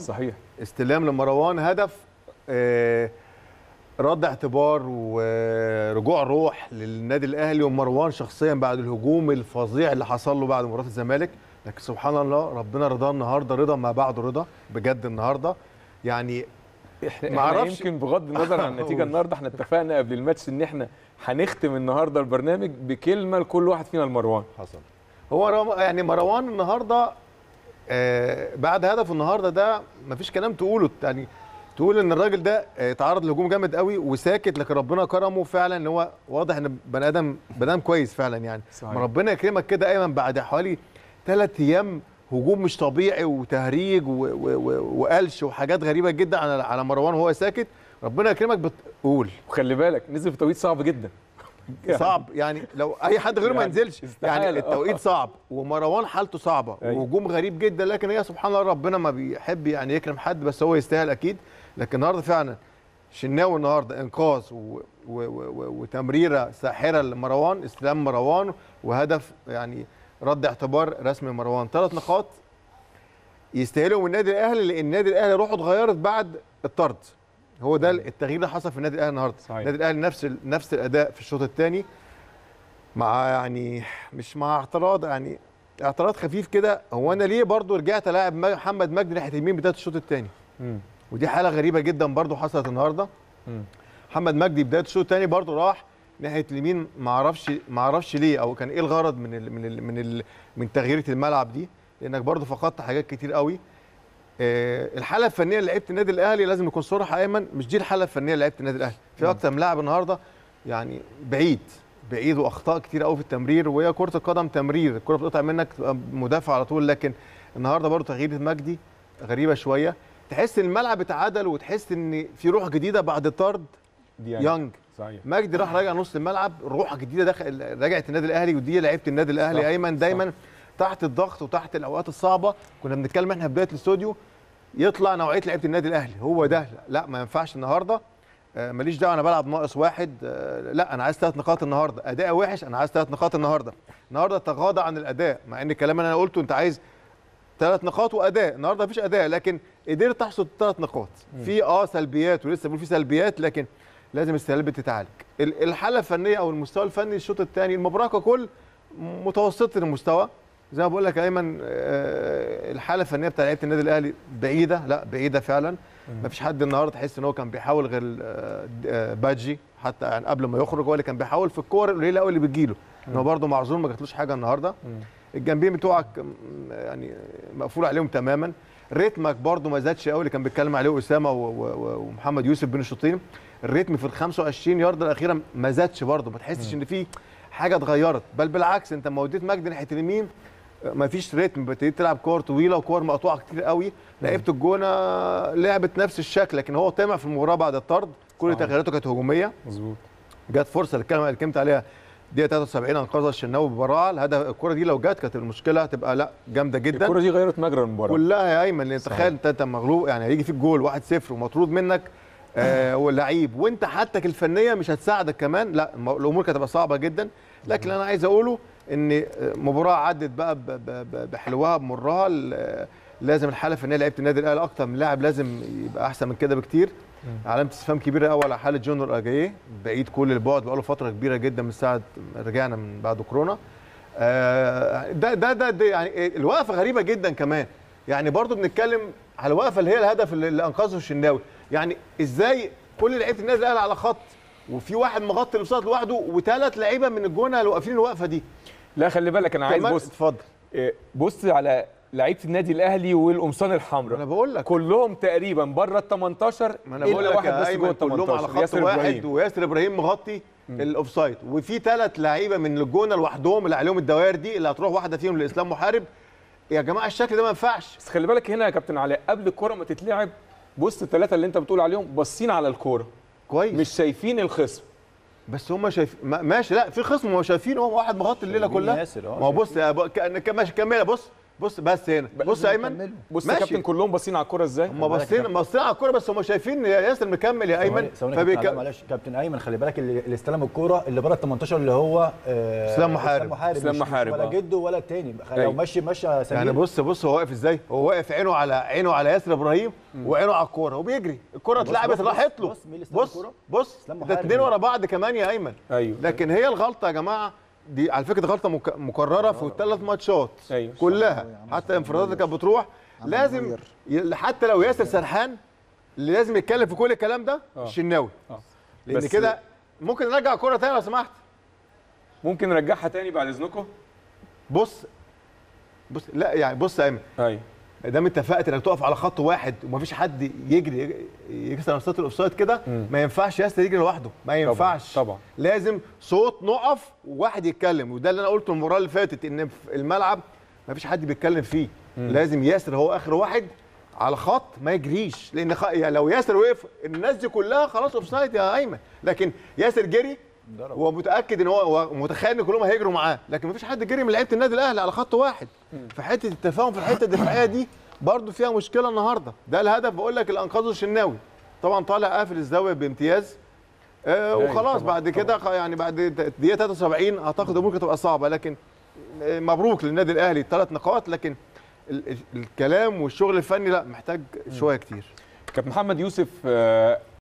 صحيح استلام لمروان هدف آه، رد اعتبار ورجوع روح للنادي الاهلي ومروان شخصيا بعد الهجوم الفظيع اللي حصل له بعد مباراه الزمالك لكن سبحان الله ربنا رضاه النهارده رضا ما بعده رضا بجد النهارده يعني احنا ما معرفش أعرفش. يمكن بغض النظر عن النتيجه قول. النهارده احنا اتفقنا قبل الماتش ان احنا هنختم النهارده البرنامج بكلمه لكل واحد فينا لمروان حصل هو رم... يعني مروان النهارده آه بعد هدف النهارده ده مفيش كلام تقوله يعني تقول ان الراجل ده آه، اتعرض لهجوم جامد قوي وساكت لكن ربنا كرمه فعلا ان هو واضح ان بني ادم بني ادم كويس فعلا يعني صحيح. ما ربنا يكرمك كده ايمن بعد حوالي ثلاث ايام هجوم مش طبيعي وتهريج و- و- و- وقلش وحاجات غريبه جدا على على مروان وهو ساكت ربنا يكرمك بتقول وخلي بالك نزل في توقيت صعب جدا صعب يعني لو اي حد غيره ما يعني ينزلش استحالة. يعني التوقيت صعب ومروان حالته صعبه أيوة. وهجوم غريب جدا لكن هي سبحان الله ربنا ما بيحب يعني يكرم حد بس هو يستاهل اكيد لكن النهارده فعلا شناوي النهارده انقاذ و... و... و... و... وتمريره ساحره لمروان استلام مروان وهدف يعني رد اعتبار رسمي مروان ثلاث نقاط يستاهلوا من النادي الاهلي لان النادي الاهلي روحه اتغيرت بعد الطرد هو ده التغيير اللي حصل في النادي الاهلي النهارده صحيح. النادي الاهلي نفس ال- نفس الاداء في الشوط الثاني مع يعني مش مع اعتراض يعني اعتراض خفيف كده هو انا ليه برضو رجعت الاعب محمد مجدي ناحيه اليمين بدايه الشوط الثاني مم. ودي حاله غريبه جدا برضو حصلت النهارده مم. محمد مجدي بدايه الشوط الثاني برضو راح ناحيه اليمين ما اعرفش ما اعرفش ليه او كان ايه الغرض من ال من ال من ال من تغييره الملعب دي لانك برضو فقدت حاجات كتير قوي آه، الحاله الفنيه لعيبه النادي الاهلي لازم نكون صراحه ايمن مش دي الحاله الفنيه لعيبه النادي الاهلي في اكتر من لاعب النهارده يعني بعيد بعيد واخطاء كتير قوي في التمرير وهي كره القدم تمرير الكره بتقطع منك تبقى مدافع على طول لكن النهارده برضو تغيير مجدي غريبه شويه تحس ان الملعب اتعدل وتحس ان في روح جديده بعد طرد دي يعني يانج صحيح مجدي راح راجع نص الملعب روح جديده دخل رجعت النادي الاهلي ودي لعيبه النادي الاهلي صح، ايمن دايما تحت الضغط وتحت الاوقات الصعبه كنا بنتكلم احنا في بدايه الاستوديو يطلع نوعيه لعيبه النادي الاهلي هو ده لا ما ينفعش النهارده آه، ماليش دعوه انا بلعب ناقص واحد آه، لا انا عايز ثلاث نقاط النهارده اداء وحش انا عايز ثلاث نقاط النهارده النهارده تغاضى عن الاداء مع ان الكلام اللي انا قلته انت عايز ثلاث نقاط واداء النهارده مفيش اداء لكن قدرت تحصد ثلاث نقاط في اه سلبيات ولسه بقول في سلبيات لكن لازم السلبيات تتعالج ال- الحاله الفنيه او المستوى الفني الشوط الثاني المباراه ككل متوسط المستوى زي ما بقول لك يا ايمن آه، الحاله الفنيه بتاع لعيبه النادي الاهلي بعيده لا بعيده فعلا ما فيش حد النهارده تحس ان هو كان بيحاول غير آه، آه، بادجي حتى يعني قبل ما يخرج هو اللي كان بيحاول في الكور القليله قوي اللي بتجيله ان هو برده معذور ما جاتلوش حاجه النهارده الجنبين بتوعك م- يعني مقفول عليهم تماما رتمك برده ما زادش قوي اللي كان بيتكلم عليه اسامه و- و- و- ومحمد يوسف بين الشوطين الريتم في ال 25 يارده الاخيره ما زادش برده ما تحسش ان في حاجه اتغيرت بل بالعكس انت لما وديت مجدي ناحيه اليمين ما فيش ريتم بتبتدي تلعب كور طويله وكور مقطوعه كتير قوي لعيبه الجونه لعبت نفس الشكل لكن هو طمع في المباراه بعد الطرد كل صحيح. تغييراته كانت هجوميه مظبوط جت فرصه الكلمه اللي اتكلمت عليها دقيقه 73 انقذها الشناوي ببراعه الهدف الكره دي لو جت كانت المشكله هتبقى لا جامده جدا الكره دي غيرت مجرى المباراه كلها يا ايمن لان صحيح. تخيل انت انت مغلوب يعني هيجي فيك جول 1-0 ومطرود منك آه واللعيب وانت حالتك الفنيه مش هتساعدك كمان لا الم- الامور كانت هتبقى صعبه جدا لكن اللي انا عايز اقوله ان آه، مباراه عدت بقى ب- ب- ب- بحلوها بمرها ال- لازم الحاله الفنيه لعيبه النادي الاهلي اكتر من لاعب لازم يبقى احسن من كده بكتير علامه استفهام كبيره قوي على حاله جونر اجاييه بعيد كل البعد بقاله فتره كبيره جدا من ساعه ما رجعنا من بعد كورونا آه، ده ده ده, ده يعني الوقفه غريبه جدا كمان يعني برضو بنتكلم على الوقفه اللي هي الهدف اللي, اللي انقذه الشناوي يعني ازاي كل لعيبه النادي الاهلي على خط وفي واحد مغطي الاوساط لوحده وثلاث لعيبه من الجونه اللي واقفين الوقفه دي لا خلي بالك انا عايز كمان- بص اتفضل إيه، بص على لعيبه النادي الاهلي والقمصان الحمراء انا بقول لك كلهم تقريبا بره ال 18 ما انا بقول لك واحد يا بس جوه ايمن ال كلهم على 18 خط ياسر واحد إبراهيم. وياسر ابراهيم مغطي الاوفسايد وفي ثلاث لعيبه من الجونه لوحدهم اللي عليهم الدوائر دي اللي هتروح واحده فيهم لاسلام محارب يا جماعه الشكل ده ما ينفعش بس خلي بالك هنا يا كابتن علاء قبل الكوره ما تتلعب بص الثلاثه اللي انت بتقول عليهم باصين على الكوره كويس مش شايفين الخصم بس هم شايفين ماشي لا في خصم هم شايفين هو واحد مغطي الليله شايفين كلها ياسر، اه، ما هو بص يا ب- ك- ك- ماشي كمل بص بص بس هنا بص يا ايمن كملوا. بص يا ماشي. كابتن كلهم باصين على الكوره ازاي هم باصين باصين على الكوره بس هم شايفين يا ياسر مكمل يا ايمن ثواني كابتن علاء، فبيك... معلش كابتن ايمن خلي بالك اللي اللي استلم الكوره اللي بره ال 18 اللي هو آه، اسلام محارب. اسلام محارب اسلام مش- مش محارب، ولا آه. جده ولا التاني لو أيوة. ماشي ماشي سمير يعني بص بص هو واقف ازاي هو واقف عينه على عينه على ياسر ابراهيم وعينه على الكوره وبيجري الكوره بص- اتلعبت بص- راحت له بص مين اللي استلم بص الكورة؟ بص اسلام ده محارب. اتنين ورا بعض كمان يا ايمن ايوه لكن هي الغلطه يا جماعه دي على فكره غلطه مك... مكرره في الثلاث ماتشات أيوة. كلها حتى انفرادات اللي كانت بتروح لازم ي... حتى لو ياسر سرحان اللي لازم يتكلم في كل الكلام ده آه. الشناوي آه. لان بس- كده ممكن نرجع الكوره تاني لو سمحت ممكن نرجعها تاني بعد اذنكم بص بص لا يعني بص يا ايمن ايوه دام اتفقت انك تقف على خط واحد ومفيش حد يجري يكسر مسافه الاوفسايد كده ما ينفعش ياسر يجري لوحده ما ينفعش طبعا. لازم صوت نقف وواحد يتكلم وده اللي انا قلته المباراه اللي فاتت ان في الملعب مفيش حد بيتكلم فيه لازم ياسر هو اخر واحد على خط ما يجريش لان خ... يعني لو ياسر وقف الناس دي كلها خلاص اوفسايد يا ايمن لكن ياسر جري هو متاكد ان هو هو متخيل ان كلهم هيجروا معاه لكن مفيش حد جري من لعيبه النادي الاهلي على خط واحد فحته التفاهم في الحته الدفاعيه دي برضو فيها مشكله النهارده ده الهدف بقول لك اللي انقذه الشناوي طبعا طالع قافل الزاويه بامتياز آه أيوة وخلاص طبعاً، بعد كده خ- يعني بعد دقيقه 73 اعتقد ممكن تبقى صعبه لكن آه، مبروك للنادي الاهلي ثلاث نقاط لكن ال- ال- الكلام والشغل الفني لا محتاج شويه كتير كابتن محمد يوسف آه،